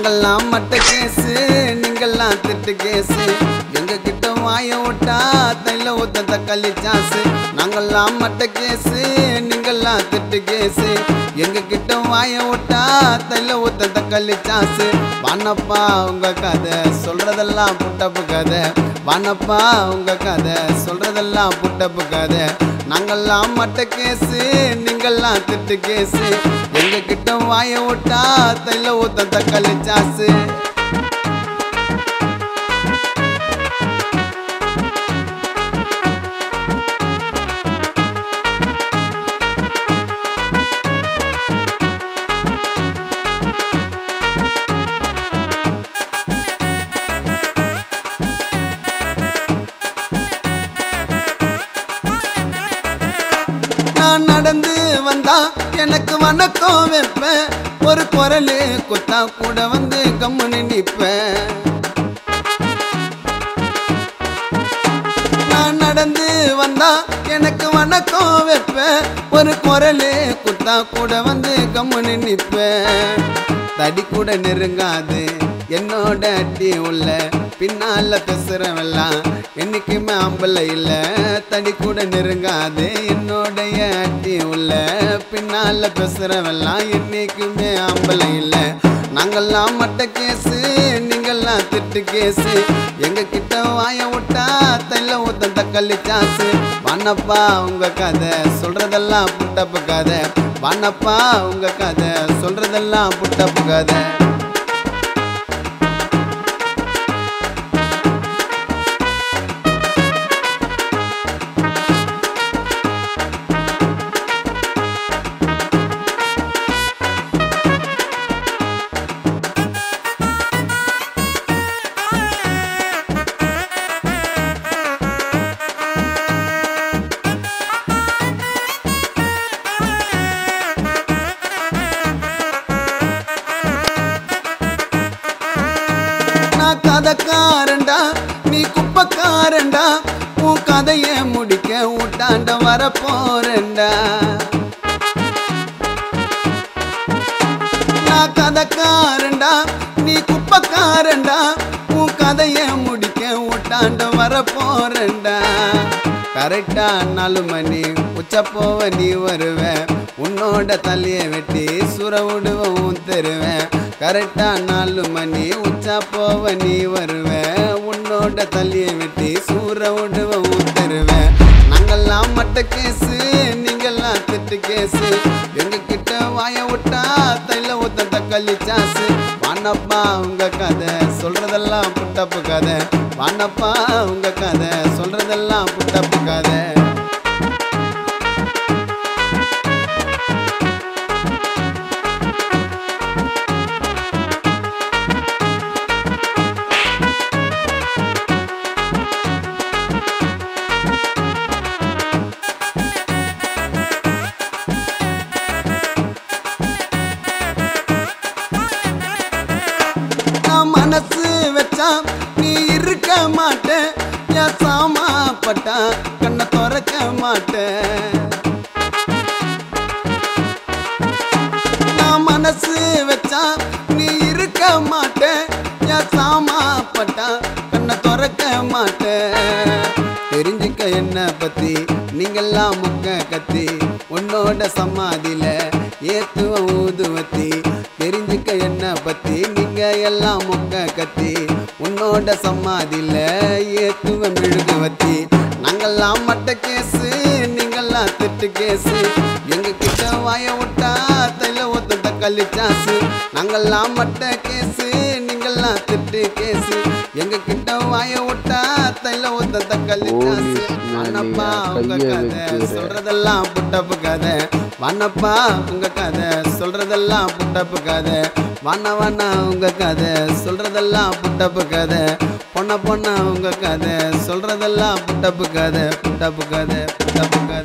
நாங்கெல்லாம் மட்ட கேசு நீங்கெல்லாம் திட்டு கேசு எங்க கிட்ட வாய விட்டா தைல ஊத்த தக்காளி சாசு நாங்கெல்லாம் மட்ட கேசு நீங்கெல்லாம் திட்டு கேசு எங்க கிட்ட வாய விட்டா தைல ஊத்த தக்காளி சாசு வானப்பா உங்க கதை சொல்றதெல்லாம் புட்டப்பு கதை வானப்பா உங்க கதை சொல்றதெல்லாம் புட்டப்பு கதை நாங்கெல்லாம் மட்ட கேசு நீங்கெல்லாம் திட்டு கேசு எங்க கிட்ட வாய விட்டா தைல ஊத்த தக்காளி சாசு நான் நடந்து வந்தா எனக்கு வணக்கம் வைப்பேன் ஒரு குரலு குத்தா கூட வந்து கம்முன்னு நிப்பேன் நான் நடந்து வந்தா எனக்கு வணக்கம் வைப்பேன் ஒரு குரலு குத்தா கூட வந்து கம்முன்னு நிப்பேன் தடி கூட நெருங்காது என்னோட அடி உள்ள பின்னால பேசுறவெல்லாம் என்னைக்குமே ஆம்பளை இல்ல தடி கூட நெருங்காது என்னோடைய அடி உள்ள பின்னால பேசுறவெல்லாம் என்னைக்குமே ஆம்பளை இல்ல நாங்கெல்லாம் மட்ட கேசு நீங்கெல்லாம் திட்டு கேசு எங்க கிட்ட வாய விட்டா தைல ஊத்த தக்காளி சாசு வானப்பா உங்க கதை சொல்றதெல்லாம் புட்டப்பு கதை வானப்பா உங்க கதை சொல்றதெல்லாம் புட்டப்பு கதை நான் கதைக்காரன்டா நீ குப்பக்காரன்டா உன் கதைய முடிக்க விட்டாண்ட வர போறேன்டா நான் கதைக்காரன்டா நீ குப்பக்காரன்டா உன் கதைய முடிக்க விட்டாண்ட வர போறேன்டா கரெக்டா நாலு மணி உச்ச போவ நீ வருவ உன்னோட தலைய வெட்டி சுர விடுவ உன் தருவேன் கரெக்டா நாலு மணி உச்சா போவ நீ வருவ உன்னோட தலைய வெட்டி சூற விடுவ உன் தருவேன் நாங்கெல்லாம் மட்ட கேசு நீங்கெல்லாம் திட்டு கேசு எங்க கிட்ட வாய விட்டா தைல ஊத்த தக்காளி சாசு வானப்பா உங்க கதை சொல்றதெல்லாம் புட்டப்பு கதை வானப்பா உங்க கதை சொல்றதெல்லாம் புட்டப்பு கதை நான் மனசு வச்சா நீ இருக்க மாட்ட என் சாமா பட்டா கண்ணை திறக்க மாட்டேன் நான் மனசு வச்சா நீ இருக்க மாட்ட என் சாமா பட்டா கண்ணை திறக்க மாட்டேன் தெரிஞ்சுக்க என்ன பத்தி நீங்கெல்லாம் முக்க கத்தி உன்னோட சமாதியில ஏத்துவ ஊதுவத்தி தெரிஞ்சுக்க என்ன பத்தி நீங்க எல்லாம் முக்க கத்தி உன்னோட சமாதியில ஏத்துவ மெழுகுவத்தி நாங்கெல்லாம் மட்ட கேசு நீங்கெல்லாம் திட்டு கேசு எங்க கிட்ட வாய விட்டா தைல ஊத்த தக்காளி சாசு நாங்கெல்லாம் மட்ட கேசு நீங்கெல்லாம் திட்டு கேசு எங்க கிட்ட வாய விட்டா தைல ஊத்த தக்காளி சாசு போலீஸ் வண்ணப்பா மேலேயா உங்க கைய கதை வைக்கிற? சொல்றதெல்லாம் புட்டப்பு கதை வண்ணப்பா உங்க கதை சொல்றதெல்லாம் புட்டப்பு கதை வண்ண வண்ண உங்க கதை சொல்றதெல்லாம் புட்டப்பு கதை பொண்ண பொண்ண உங்க கதை சொல்றதெல்லாம் புட்டப்பு கதை புட்டப்பு கதை புட்டப்பு கதை